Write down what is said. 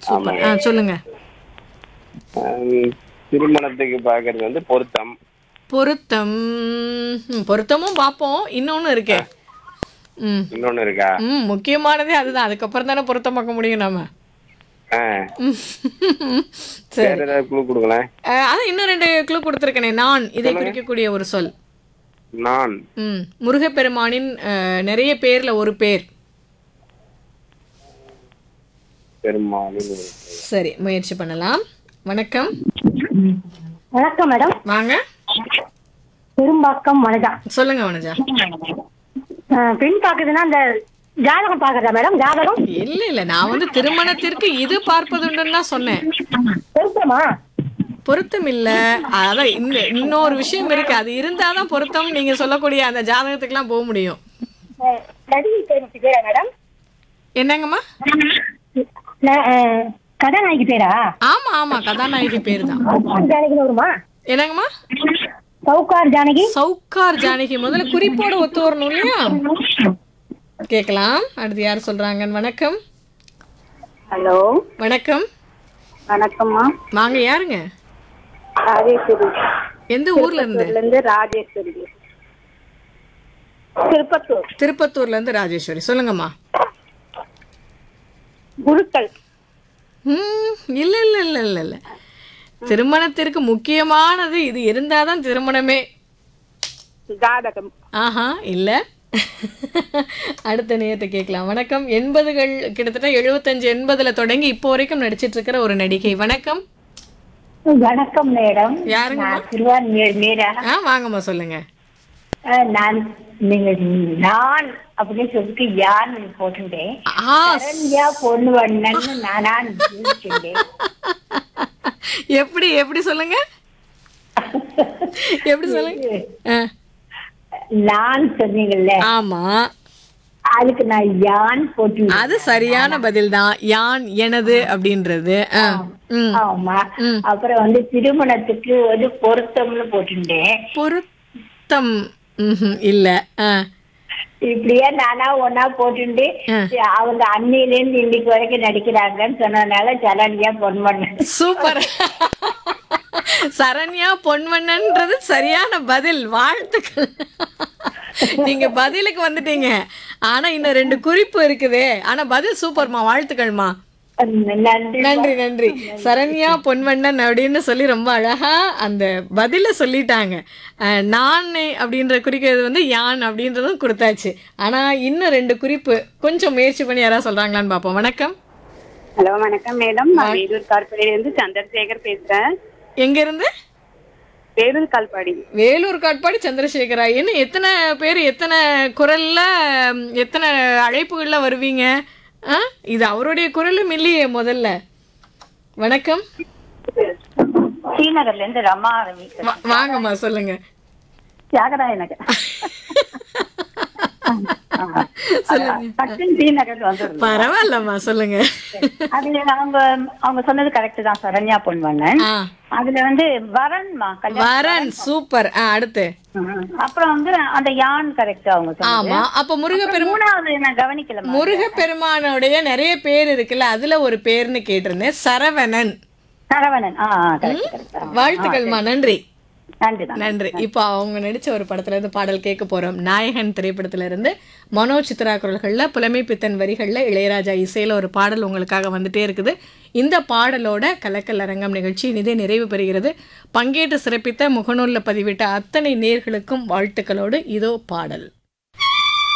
Super ஆ சொல்லுங்க ஆம், திருமணத்துக்கு பாக்குறது வந்து பொருத்தம் பொருத்தம் ம், பொருத்தமும் பார்ப்போம் இன்னொன்னு இருக்கே ம் இன்னொன்னு இருக்கா ம் முக்கியமானதே அதுதான் அதுக்கப்புறம் தானே பொருத்தம் பார்க்க முடியும் நாம ஆ, ம். சரி வேற ஏதாவது குழு கொடுங்களேன் அஹ், அதான் இன்னும் ரெண்டு க்ளூ கொடுத்துருக்கேனே நான் இதை குறிக்கக்கூடிய ஒரு சொல் நான் ம் முருகப்பெருமானின் அஹ், நிறைய பேர்ல ஒரு பேர் பெருமாளின் சரி முயற்சி பண்ணலாம் வணக்கம் வணக்கம் மேடம் வாங்க பெரும்பாக்கம் வனஜா சொல்லுங்க வனஜா அஹ், பெண் பாக்குதுன்னா அந்த ஜாதகம் பாக்குறதா மேடம் ஜாதகம் இல்ல இல்ல நான் வந்து திருமணத்திற்கு இது பார்ப்பதுண்டுன்னு தான் சொன்னேன் பொருத்தமா பொருத்தம் இல்ல அதான் இந்த இன்னொரு விஷயம் இருக்கு அது இருந்தாதான் பொருத்தம் நீங்க சொல்லக்கூடிய அந்த ஜாதகத்துக்குலாம் போக முடியும் அஹ், நடிகை பேருக்கு பேரா மேடம் என்னங்கம்மா ந- அஹ், கதாநாயகி பேரா ஆமா ஆமா கதாநாயகி பேர் தான் சவுக்கார் ஜானகின்னு வருமா என்னங்கம்மா சவுக்கார் ஜானகி சவுக்கார் ஜானகி முதல்ல குறிப்போட ஒத்து வரணும் இல்லையா கேட்கலாம் அடுத்து யார் சொல்றாங்க வணக்கம் ஹலோ வணக்கம் வணக்கம்மா வாங்க யாருங்க ராஜேஸ்வரி எந்த ஊர்ல இருந்து இருந்து ராஜேஸ்வரி திருப்பத்தூர் திருப்பத்தூர்ல இருந்து ராஜேஸ்வரி சொல்லுங்கம்மா குருக்கள் ம் இல்ல இல்ல இல்ல இல்ல இல்ல திருமணத்திற்கு முக்கியமானது இது இருந்தாதான் திருமணமே ஜாதகம் ஆஹா இல்ல அடுத்த நேரத்தை கேட்கலாம் வணக்கம் எண்பதுகள் கிட்டத்தட்ட எழுபத்தஞ்சு எண்பதுல தொடங்கி இப்போ வரைக்கும் நடிச்சிட்டு இருக்கிற ஒரு நடிகை வணக்கம் வணக்கம் மேடம் யாருங்கம்மா திருவான்மியூர் மீரா ஆ வாங்கம்மா சொல்லுங்க அஹ், நான் நீங்க நான் அப்படின்னு சொல்லிட்டு யான் போட்டுட்டேன் ஆ சரண்யா பொண்ணு வண்ணன்னு நானா யோசிச்சுட்டேன். எப்படி எப்படி சொல்லுங்க எப்படி சொல்லுங்க ஆ, நான் சொன்னீங்கல்ல ஆமா அதுக்கு நான் யான் போட்டு அது சரியான பதில் தான் யான் எனது அப்படின்றது ஆ, ம். ஆமா அப்புறம் வந்து திருமணத்துக்கு வந்து பொருத்தம்னு போட்டுட்டேன் பொருத்தம் ம்ஹும், இல்ல ஆ, இப்படியே நானா ஒன்னா போட்டுட்டு அவங்க அன்னையில இருந்து இன்னைக்கு வரைக்கும் நடிக்கிறாங்கன்னு சொன்னதுனால சரண்யா பொண்ணு வண்ணன் சூப்பர் சரண்யா பொன்வண்ணன்றது சரியான பதில் வாழ்த்துக்கள் நீங்க பதிலுக்கு வந்துட்டீங்க ஆனா இன்னும் ரெண்டு குறிப்பு இருக்குதே ஆனா பதில் சூப்பர்மா வாழ்த்துக்கள்மா நன்றி நன்றி நன்றி சரண்யா பொன்வண்ணன் அப்படின்னு சொல்லி ரொம்ப அழகா அந்த பதில சொல்லிட்டாங்க அஹ், நான் அப்படின்ற குறிக்கிறது வந்து யான் அப்படின்றதும் கொடுத்தாச்சு ஆனா இன்னும் ரெண்டு குறிப்பு கொஞ்சம் முயற்சி பண்ணி யாராவது சொல்றாங்களான்னு பார்ப்போம் வணக்கம் ஹலோ வணக்கம் மேடம் நான் வேலூர் கால்பாடியில இருந்து சந்திரசேகர் பேசுறேன் எங்க இருந்து வேலூர் கால்பாடி வேலூர் காட்பாடி சந்திரசேகரா என்ன எத்தனை பேர் எத்தனை குரல்ல ம், எத்தனை அழைப்புகள்ல வருவீங்க ஆ இது அவருடைய குரலும் இல்லையே முதல்ல வணக்கம் ஸ்ரீநகர்ல இருந்து ரமா ரவி வா- வாங்கம்மா சொல்லுங்க தியாகராய நகர் சொல்லுங்க பட்டன் ஸ்ரீநகர் வந்துடும் பரவாயில்லம்மா சொல்லுங்க அதுல அவங்க அவங்க சொன்னது கரெக்ட் தான் சரண்யா பொன்வண்ணன் ஆ அதுல வந்து வரன்மா கல்யாணம் வரன் சூப்பர் ஆ அடுத்து ம். அப்புறம் வந்து அந்த யான் கரெக்ட் அவங்க சொன்னது ஆமா அப்ப முருகப்பெருமான் மூணாவது நான் கவனிக்கல முருகப்பெருமானுடைய நிறைய பேர் இருக்குல்ல அதுல ஒரு பேர்னு கேட்டிருந்தேன் சரவணன் சரவணன் ஆ கரெக்ட் கரெக்ட் வாழ்த்துக்கள்மா நன்றி நன்றி தான் நன்றி இப்போ அவங்க நடிச்ச ஒரு படத்துல இருந்து பாடல் கேட்க போறோம் நாயகன் திரைப்படத்துல இருந்து மனோ சித்ரா குரல்கள்ல புலமை பித்தன் வரிகள்ல இளையராஜா இசையில ஒரு பாடல் உங்களுக்காக வந்துட்டே இருக்குது இந்த பாடலோட கலக்கல் அரங்கம் நிகழ்ச்சி இனிதே நிறைவு பெறுகிறது பங்கேற்று சிறப்பித்த முகநூல்ல பதிவிட்ட அத்தனை நேர்களுக்கும் வாழ்த்துக்களோடு இதோ பாடல்